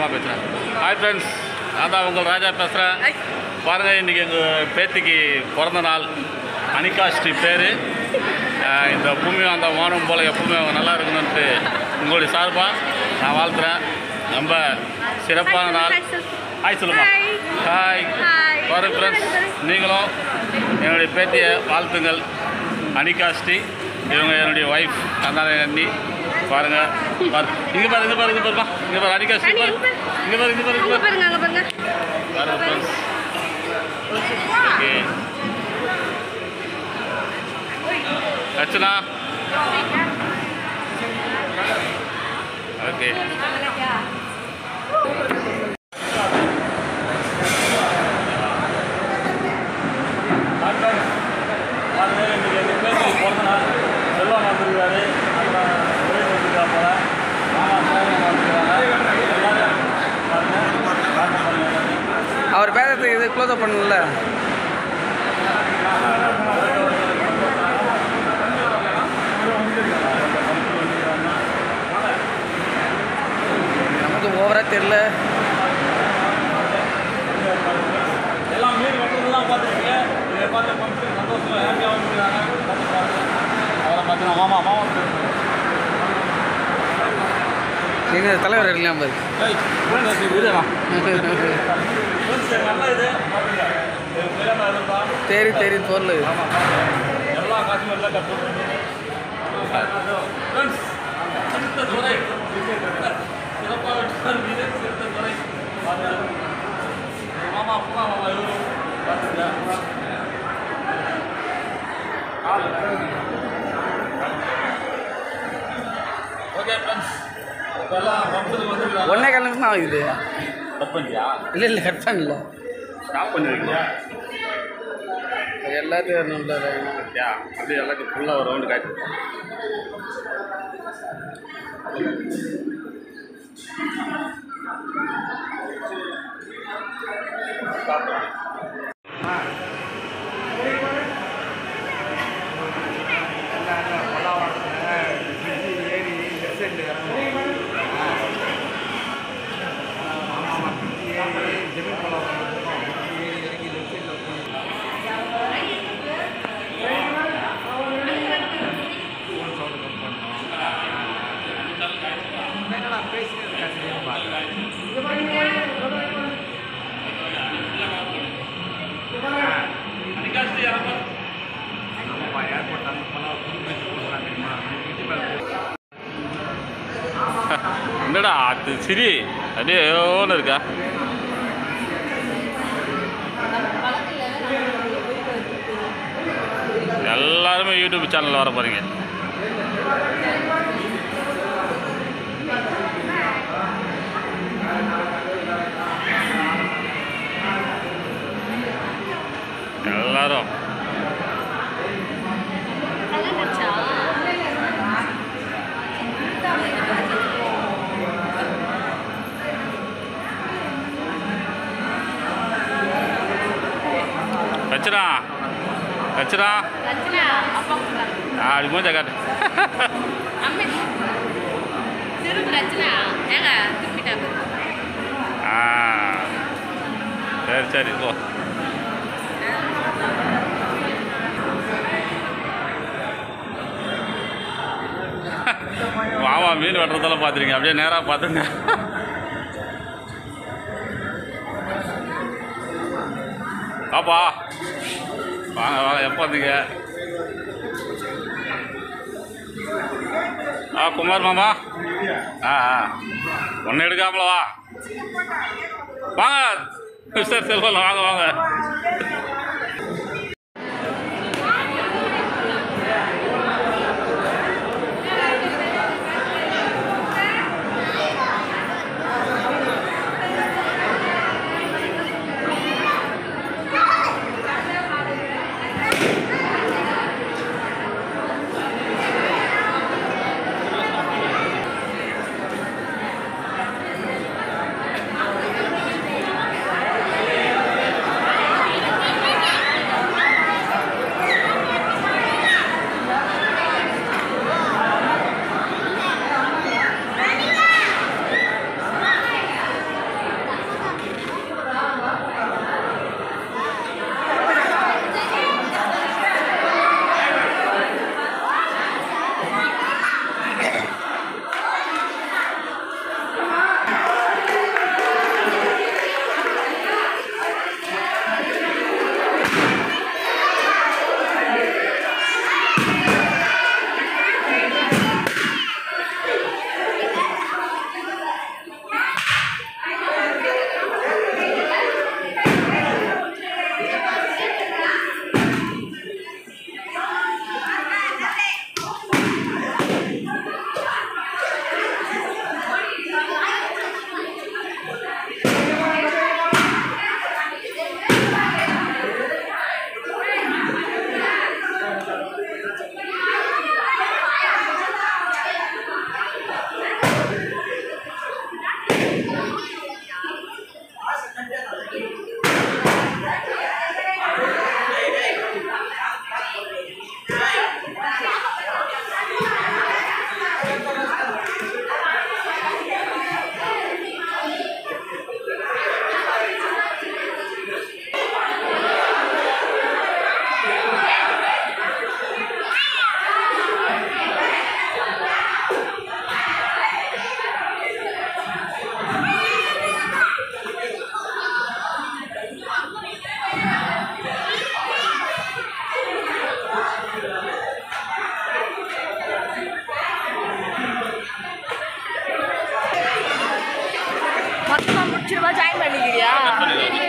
அப்புறமா பேசுகிறேன் hi friends நான் தான் உங்கள் ராஜா பேசுகிறேன் பாருங்கள் இன்றைக்கி எங்கள் பேத்திக்கு பிறந்த நாள் அனிகா ஸ்ரீ பேர் இந்த பூமி அந்த வானம் போல் எப்பவுமே அவங்க நல்லா இருக்கணும்ன்ட்டு உங்களுடைய சார்பாக நான் வாழ்த்துறேன் ரொம்ப சிறப்பான நாள் ஹாய் சொல்லுமா Hi. Hi Hi. பாருங்க ஃப்ரெண்ட்ஸ் நீங்களும் என்னுடைய பேத்தியை வாழ்த்துங்கள் அனிகா ஸ்ரீ இவங்க என்னுடைய ஒய்ஃப் அதனால் அண்ணி பாருங்கள் பாரு இங்கே பாரு இங்கே பாரு இங்கே பாருப்பா இங்கே பாரு அனிகா ஸ்ரீ பாரு இங்கே பாரு இங்கே பாரு இங்கே அங்க பாரு பாருங்க அங்க பாருங்க பாருங்க friends okay Archana okay Selvam வந்திருக்காரு அப்புறம் சுரேஷ் வந்திருக்கா போல மாமா சோழன் வந்திருக்காங்க எல்லாரும் பாருங்க பாருங்க அவர் பேசுறதுக்கு இது க்ளோஸ் அப் பண்ணல நமக்கு ஓவராக தெரில எல்லாம் மீன் வெட்டுறதுலாம் பார்த்துருக்கீங்க இதை பார்த்து ஃபங்க்ஷன் சந்தோஷமா ஹாப்பியாக வந்துருக்காங்க பார்த்து பாருங்க அவரை பார்த்தீங்கன்னா மாமா மாமா எங்கள் தலைவர் இருக்கலாம் பாரு ஏய், இருடா. நல்ல இது பாருங்க. இது பெரியம்மா இருந்தா தெரி தெரி பொருள் எல்லா காசும் எல்லாம் கட்டு Friends, சிறுத்தை துறை சிறப்பாக வெட்டுறார் மீது சிறுத்தை துறை பாருங்க. மாமா அப்பா மாமா இவரும் பார்த்துங்க ஓகே ஃப்ரெண்ட்ஸ் இப்போல்லாம் ஃபங்க்ஷனுக்கு வந்துருக்காங்க ஒன்றே கால் நிமிஷம் தான் ஆகுது கட் பண்ணியா இல்லை இல்லை கட் பண்ணல ஸ்டாப் பண்ணிருக்கீங்க எல்லாத்தையும் வரணும்ல யா அப்படியே எல்லாத்தையும் ஃபுல்லாக ஒரு ரவுண்டு காய்ச்சி என்னடா அது சிரி அப்படியே எவ்வளோ இருக்கா எல்லாருமே யூடியூப் சேனலில் வர போகிறீங்க எல்லாரும் வச்சுடா வச்சுடா ரச்சனா அப்பா கூப்பிடுறாங்க. அப்படி மூஞ்ச காட்டு அம்மே சிறுப்பு ரச்சனா ஏங்க திருப்பிட்டாங்க ஆ சரி சரி போ மாமா மீன் வெட்டுறதெல்லாம் பார்த்துருங்க அப்படியே நேராக பார்த்துங்க பாப்பா வாங்க வாங்க எப்போ வந்தீங்க ஆ குமார் மாமா ஆ ஆ ஒன்று எடுக்காமல வா வாங்க மிஸ்டர் செல்வம் வாங்க வாங்க மொத்தமாக முடிச்சிருவா ஜாயின் பண்ணிக்கிறியா கட் பண்ணிடுவோம்